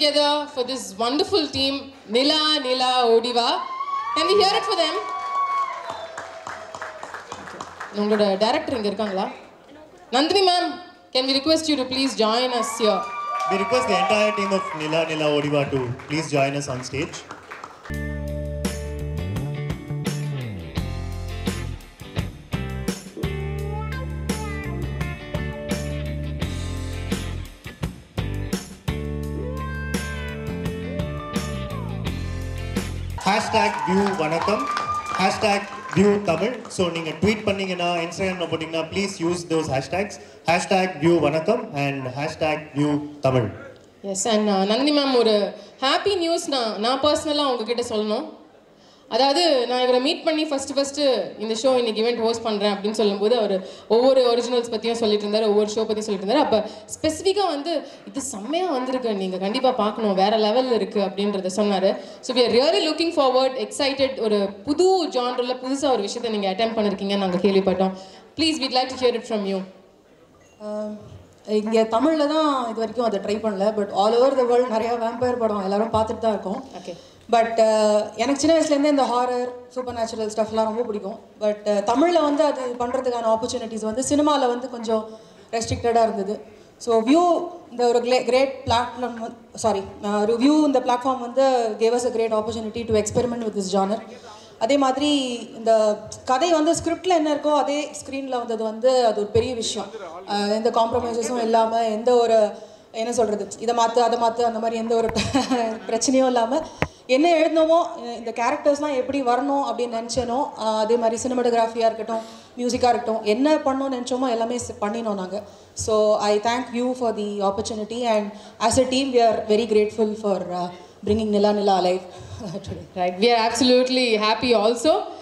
together for this wonderful team, Nila, Nila, Odiva. Can we hear it for them? உங்களோட director இங்க இருக்காங்களா Nandini ma'am can we request you to please join us your We request the entire team of Nila Nila Odiva to please join us on stage. Hashtag view வணக்கம் hashtag view Tamil so நீங்கள் tweet பண்ணீங்கன்னா இன்ஸ்டாகிராமில் போட்டிங்கன்னா please use those hashtags hashtag view வணக்கம் and hashtag view Tamil yes and Nandini ma'am ஒரு happy news நான் நான் பர்சனலாக உங்ககிட்ட சொல்லணும் அதாவது நான் இவரை மீட் பண்ணி ஃபஸ்ட்டு ஃபஸ்ட்டு இந்த ஷோ இன்னைக்கு இவெண்ட் ஹோஸ்ட் பண்ணுறேன் அப்படின்னு சொல்லும்போது அவர் ஒவ்வொரு ஒரிஜினல்ஸ் பற்றியும் சொல்லிட்டு இருந்தார் ஒவ்வொரு ஷோ பற்றியும் சொல்லிட்டு இருந்தார் அப்போ ஸ்பெசிஃபிக்காக வந்து இது செம்மையாக வந்திருக்கு நீங்கள் கண்டிப்பாக பார்க்கணும் வேற லெவலில் இருக்குது அப்படின்றத சொன்னார் so we are really looking forward excited ஒரு புது ஜான்ரில் புதுசாக ஒரு விஷயத்தை நீங்கள் அட்டன் பண்ணிருக்கீங்கன்னு நாங்கள் கேள்விப்பட்டோம் please we'd like to hear it from you இங்கே தமிழில் தான் இது வரைக்கும் அதை ட்ரை பண்ணல but all over the world நிறையா வேம்பயர் படம் எல்லாரும் பார்த்துட்டு தான் இருக்கோம் ஓகே பட் எனக்கு சின்ன வயசுலேருந்தே இந்த ஹாரர் சூப்பர் நேச்சுரல் ஸ்டஃப்லாம் ரொம்ப பிடிக்கும் பட் தமிழில் வந்து அது பண்ணுறதுக்கான ஆப்பர்ச்சுனிட்டிஸ் வந்து சினிமாவில் வந்து கொஞ்சம் ரெஸ்ட்ரிக்டடாக இருந்தது ஸோ வியூ இந்த ஒரு கிளே கிரேட் பிளாட்ஃபார்ம் சாரி ஒரு வியூ இந்த பிளாட்ஃபார்ம் வந்து gave us a great opportunity to experiment with this genre அதே மாதிரி இந்த கதை வந்து ஸ்கிரிப்டில் என்ன இருக்கோ அதே ஸ்க்ரீனில் வந்தது வந்து அது ஒரு பெரிய விஷயம் அஹ் எந்த காம்ப்ரமைசஸும் இல்லாமல் எந்த ஒரு என்ன சொல்கிறது இதை மாற்று அதை மாற்று அந்த மாதிரி எந்த ஒரு பிரச்சனையும் இல்லாமல் என்ன எழுதினோமோ அஹ் இந்த கேரக்டர்ஸ்லாம் எப்படி வரணும் அப்படின்னு நினச்சேனோ அஹ் அதே மாதிரி சினிமாட்டோகிராஃபியாக இருக்கட்டும் மியூசிக்காக இருக்கட்டும் என்ன பண்ணணும்னு நினச்சோமோ எல்லாமே சி- பண்ணினோம் நாங்கள் so I thank you for the opportunity and as a team we are very grateful for bringing Nila Nila alive today Right. We are absolutely happy also.